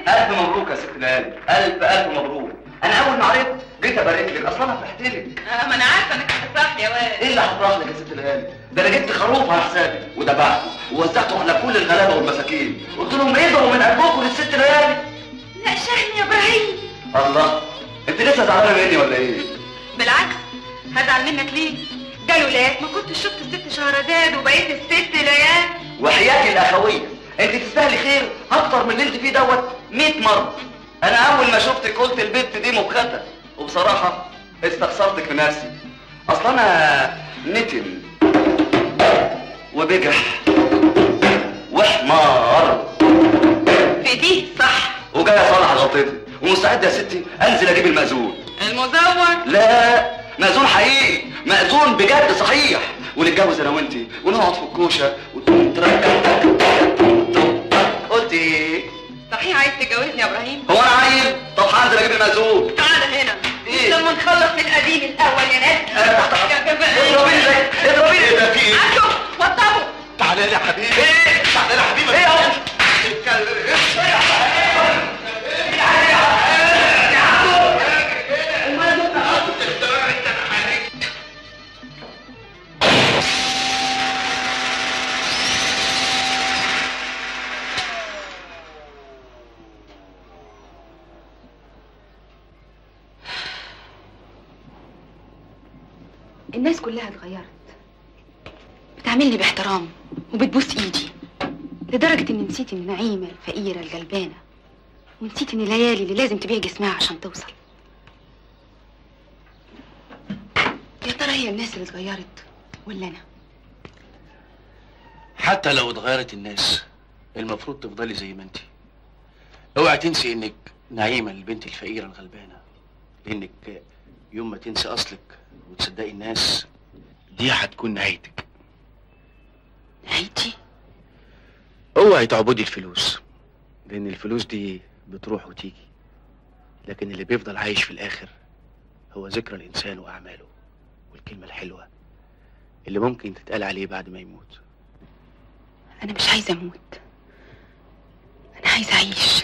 الف مبروك يا ست ليالي الف الف مبروك انا اول ما عرفت جيت ابارك لك اصلا انا فرحت لك اه ما انا عارفه انك هتفرح لي يا واد ايه اللي هفرح لك يا ست ليالي ده انا جبت خروف على حسابي وذبحته ووزعته على كل الغلابه والمساكين قلت لهم ادعوا من قلبكم للست ليالي لا شهني يا ابراهيم الله انت لسه زعلانه مني ولا ايه بالعكس هزعل منك ليه ده لولاك ما كنتش شفت الست شهرزاد وبقيت الست ليال وحياتي الاخويه انت تستاهلي خير اكتر من اللي انت فيه دوت 100 مره انا اول ما شفتك قلت البنت دي مبخته وبصراحه استخسرتك في نفسي اصل انا نتن وبجح وحمار في دي صح وجاي اصلح غلطتي ومستعد يا ستي انزل اجيب المأذون المزور لا مأذون حقيقي مأذون بجد صحيح ونتجوز انا وانت ونقعد في الكوشه وتقوم تركب قلت ايه صحيح عايز تتجوزني يا ابراهيم هو انا عيل طب هنزل اجيب المأذون تعال هنا إيه؟ لما نخلص القديم الاول يا ناس أنا تحت يا جماعه اضربيني زي اضربيني ايه ده في ايه؟ عشو وطبوا تعالى لي يا حبيبي ايه؟ تعالى لي يا حبيبي ايه اهو الناس كلها اتغيرت بتعاملني باحترام وبتبوس ايدي لدرجة اني نسيت ان نعيمة الفقيرة الغلبانة ونسيت ان ليالي اللي لازم تبيع جسمها عشان توصل يا ترى هي الناس اللي اتغيرت ولا انا حتى لو اتغيرت الناس المفروض تفضلي زي ما انت اوعي تنسي انك نعيمة البنت الفقيرة الغلبانة لانك يوم ما تنسي اصلك وتصدقي الناس دي هتكون نهايتك نهايتي اوعي تعبدي الفلوس لان الفلوس دي بتروح وتيجي لكن اللي بيفضل عايش في الاخر هو ذكرى الانسان واعماله والكلمة الحلوة اللي ممكن تتقال عليه بعد ما يموت انا مش عايزة اموت انا عايزة اعيش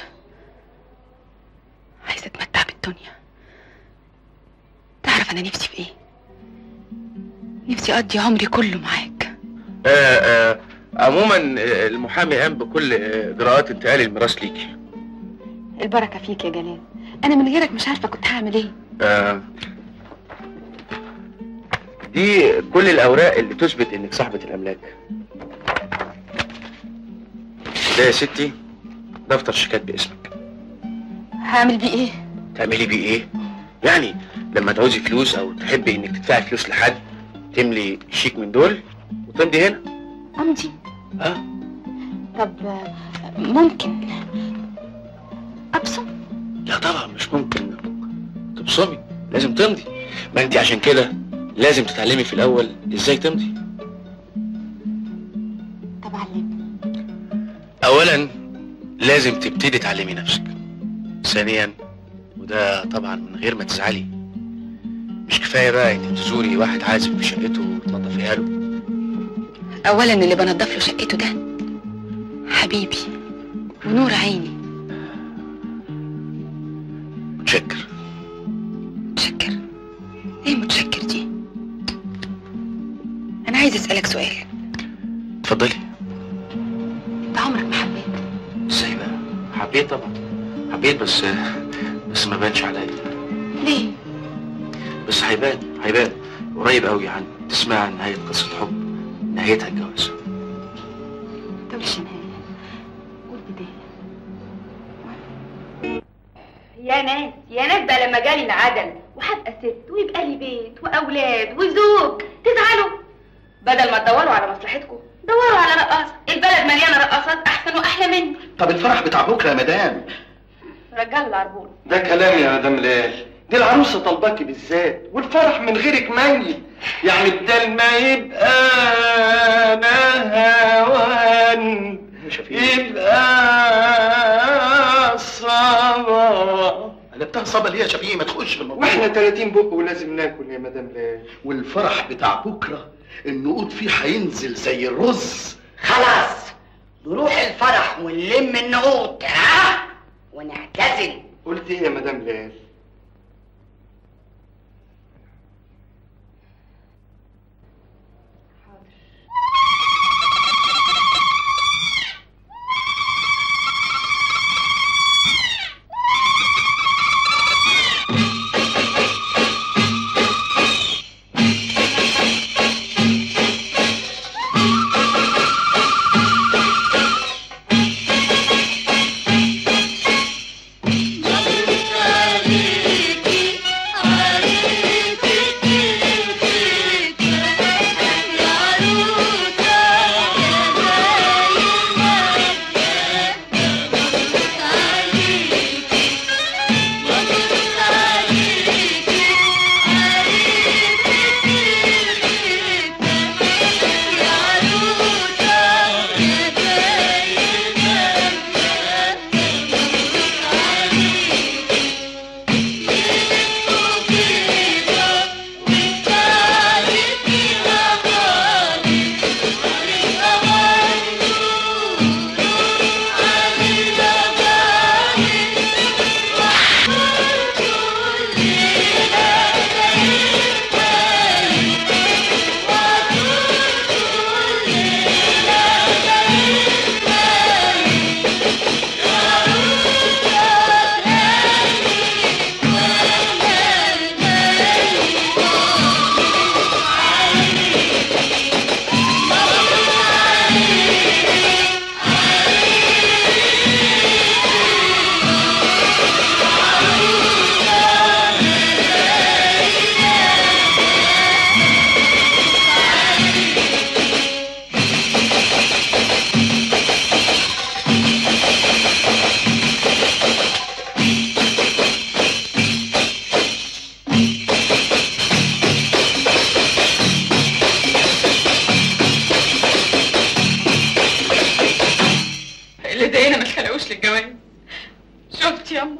عايزة اتمتع بالدنيا تعرف انا نفسي في ايه نفسي اقضي عمري كله معاك آه آه عموما آه، المحامي قام بكل آه، اجراءات انتقال الميراث ليكي البركة فيك يا جلال انا من غيرك مش عارفة كنت هعمل ايه آه دي كل الاوراق اللي تثبت انك صاحبة الاملاك ده يا ستي دفتر شيكات باسمك هعمل بيه ايه تعملي بيه ايه يعني لما تعوزي فلوس او تحبي انك تدفعي فلوس لحد تملي شيك من دول وتمضي هنا امضي اه طب آه، ممكن ابصم لا طبعا مش ممكن تبصمي لازم تمضي ما انت عشان كده لازم تتعلمي في الاول ازاي تمضي طب علمني اولا لازم تبتدي تعلمي نفسك ثانيا وده طبعا من غير ما تزعلي مش كفايه بقى انك تزوري واحد عازب في شقته وتنظفيها له اولا اللي بنضف له شقته ده حبيبي ونور عيني متشكر متشكر ايه متشكر دي انا عايز اسالك سؤال اتفضلي انت عمرك ما حبيت ازاي بقى حبيت طبعا حبيت بس بس ما بانش عليا ليه بس هيبان هيبان قريب قوي يعني تسمع عن نهايه قصه حب نهايتها الجواز تقولش نهايه قول بدايه يا ناس يا ناس بقى لما جالي العدل وهبقى ست ويبقى لي بيت واولاد وزوج تزعلوا بدل ما تدوروا على مصلحتكم دوروا على رقاصه البلد مليانه رقاصات احسن واحلى مني طب الفرح بتاع بكره يا مدام رجعوا العربون ده كلام يا مدام ليال دي العروسة طلباكي بالذات والفرح من غيرك ميت يعني بدل ما يبقى نهوان يبقى صبا قلبتها صبا ليه يا شفيق ما تخش في الموضوع واحنا 30 بق ولازم ناكل يا مدام ليال والفرح بتاع بكره النقود فيه هينزل زي الرز خلاص نروح الفرح ونلم النقود ها ونعتزل قلت ايه يا مدام ليل اللي ضايقنا ما خلقوش للجواز شفت ياما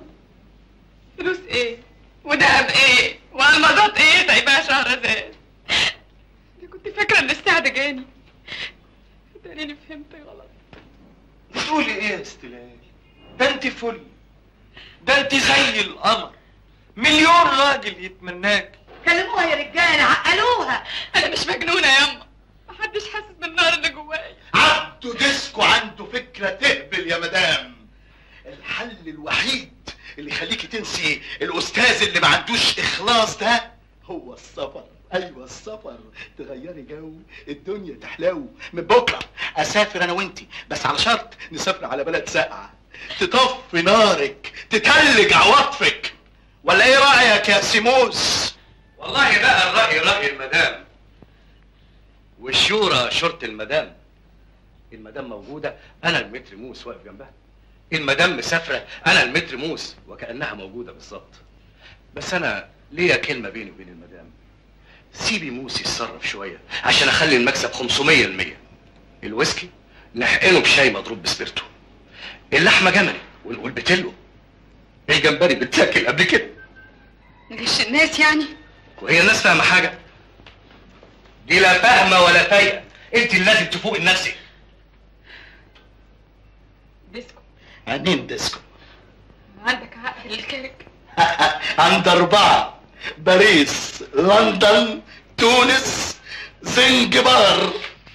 فلوس ايه ودهب ايه والمضات ايه سايباها شهرزاد انا كنت فاكره ان السعد جاني تاني فهمت غلط بتقولي ايه يا استلال ده انت فل ده انت زي القمر مليون راجل يتمناك كلموها يا رجاله عقلوها انا مش مجنونه ياما محدش حاسس بالنار اللي جوايا عبده ديسكو عنده فكرة تهبل يا مدام الحل الوحيد اللي يخليكي تنسي الأستاذ اللي ما عندوش إخلاص ده هو السفر أيوة السفر تغيري جو الدنيا تحلو من بكرة أسافر أنا وأنتي بس على شرط نسافر على بلد ساقعة تطفي نارك تتلج عواطفك ولا إيه رأيك يا سيموس؟ والله بقى الرأي رأي المدام والشورى شورة المدام المدام موجودة أنا المتر موس واقف جنبها المدام مسافرة أنا المتر موس وكأنها موجودة بالظبط بس أنا ليا كلمة بيني وبين المدام سيبي موس يتصرف شوية عشان أخلي المكسب 500 المية الويسكي نحقنه بشاي مضروب بسبيرتو اللحمة جملي ونقول بتلو الجمبري بتاكل قبل كده نغش الناس يعني وهي الناس فاهمة حاجة؟ دي لا فاهمة ولا فايقة، أنت اللي لازم تفوق لنفسك. ديسكو عنين ديسكو عندك عقل للكرك عند أربعة باريس لندن تونس زنجبار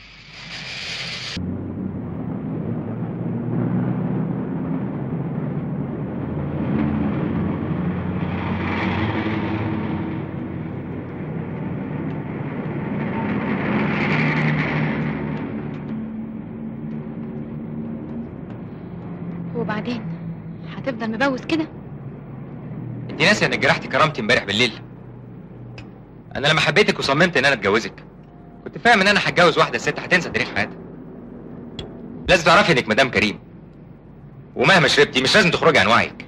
وبعدين هتفضل مبوس كده انت ناسي انك جرحتي كرامتي امبارح بالليل انا لما حبيتك وصممت ان انا اتجوزك كنت فاهم ان انا هتجوز واحده ست هتنسى تاريخ حياتها لازم تعرفي انك مدام كريم ومهما شربتي مش لازم تخرجي عن وعيك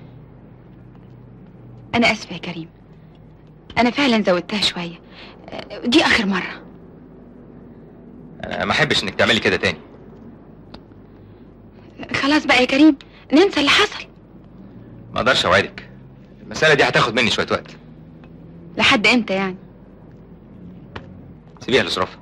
انا اسفه يا كريم انا فعلا زودتها شويه أه، دي اخر مره انا ما احبش انك تعملي كده تاني خلاص بقى يا كريم ننسى اللي حصل ما اقدرش اوعدك المساله دي هتاخد مني شويه وقت لحد امتى يعني سيبيها لظروفها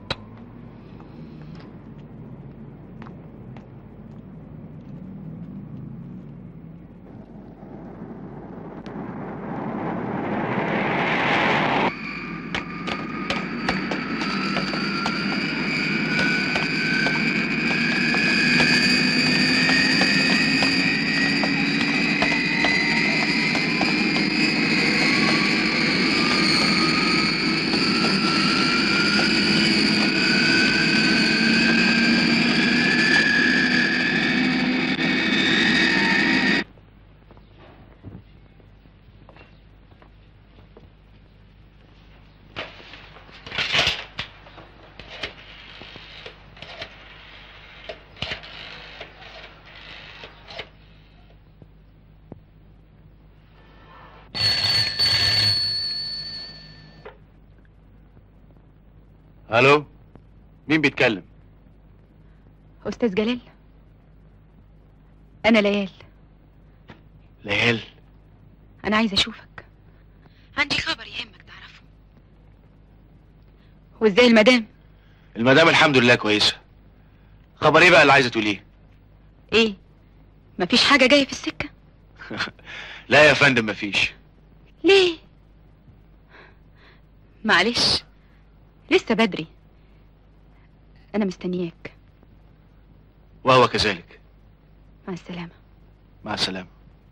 الو مين بيتكلم استاذ جلال انا ليال ليال انا عايزه اشوفك عندي خبر يهمك تعرفه وازاي المدام المدام الحمد لله كويسه خبر ايه بقى اللي عايزه تقوليه ايه مفيش حاجه جايه في السكه لا يا فندم مفيش ليه معلش لسه بدري انا مستنياك وهو كذلك مع السلامه مع السلامه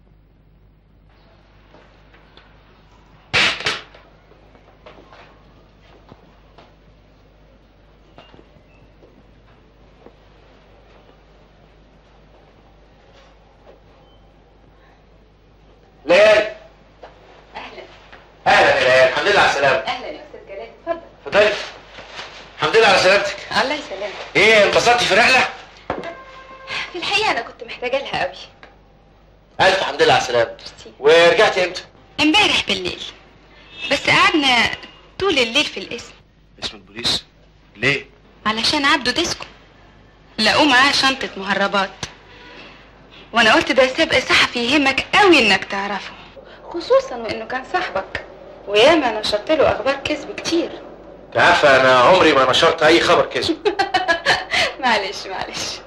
ليال اهلا اهلا يا ليال الحمد لله على السلامه اهلا يا استاذ جلال اتفضل اتفضلي الحمد لله على سلامتك الله يسلمك ايه انبسطتي في الرحله في الحقيقه انا كنت محتاجه لها قوي الف حمد لله على السلامه ميرسي. ورجعتي امتى امبارح بالليل بس قعدنا طول الليل في القسم اسم البوليس ليه علشان عبده ديسكو لقوه معاه شنطة مهربات وانا قلت ده سبق صحفي يهمك قوي انك تعرفه خصوصا وانه كان صاحبك وياما نشرت له اخبار كذب كتير انت عارفه انا عمري ما نشرت اي خبر كذب معلش معلش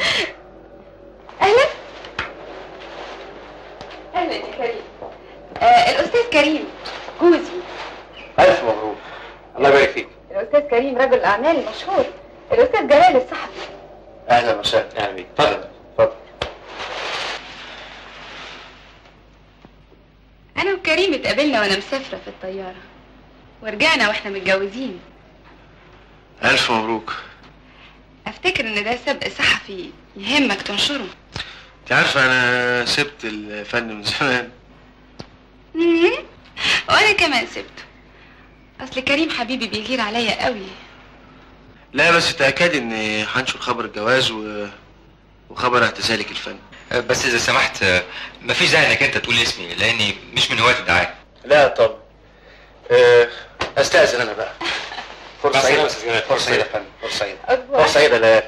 اهلا اهلا يا كريم آه الاستاذ كريم جوزي الف مبروك الله يبارك فيك الاستاذ كريم رجل اعمال مشهور الاستاذ جلال الصحفي اهلا وسهلا اهلا بيك اتفضل اتفضل انا وكريم اتقابلنا وانا مسافره في الطياره ورجعنا واحنا متجوزين الف مبروك افتكر ان ده سبق صحفي يهمك تنشره انت عارفه انا سبت الفن من زمان مم. وانا كمان سبته اصل كريم حبيبي بيغير عليا قوي لا بس تاكدي اني هنشر خبر الجواز و... وخبر اعتزالك الفن بس اذا سمحت آه، مفيش داعي انك انت تقول اسمي لاني مش من هواة الدعايه لا طب أه، استاذن انا بقى فرصه مع سعيده السلامة يا أستاذ جمال. فرصه سعيده يا فندم فرصه سعيده أكبر. فرصه سعيده لا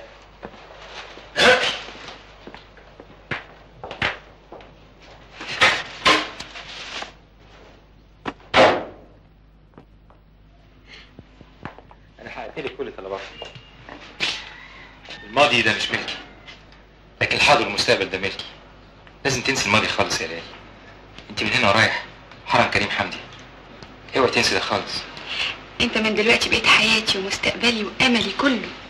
انا حققت لك كل طلباتك الماضي ده مش ملكي لكن الحاضر والمستقبل ده ملكي لازم تنسي الماضي خالص يا ليالي انت من هنا ورايح حرم كريم حمدي اوعي تنسي ده خالص انت من دلوقتي بقيت حياتي ومستقبلي واملي كله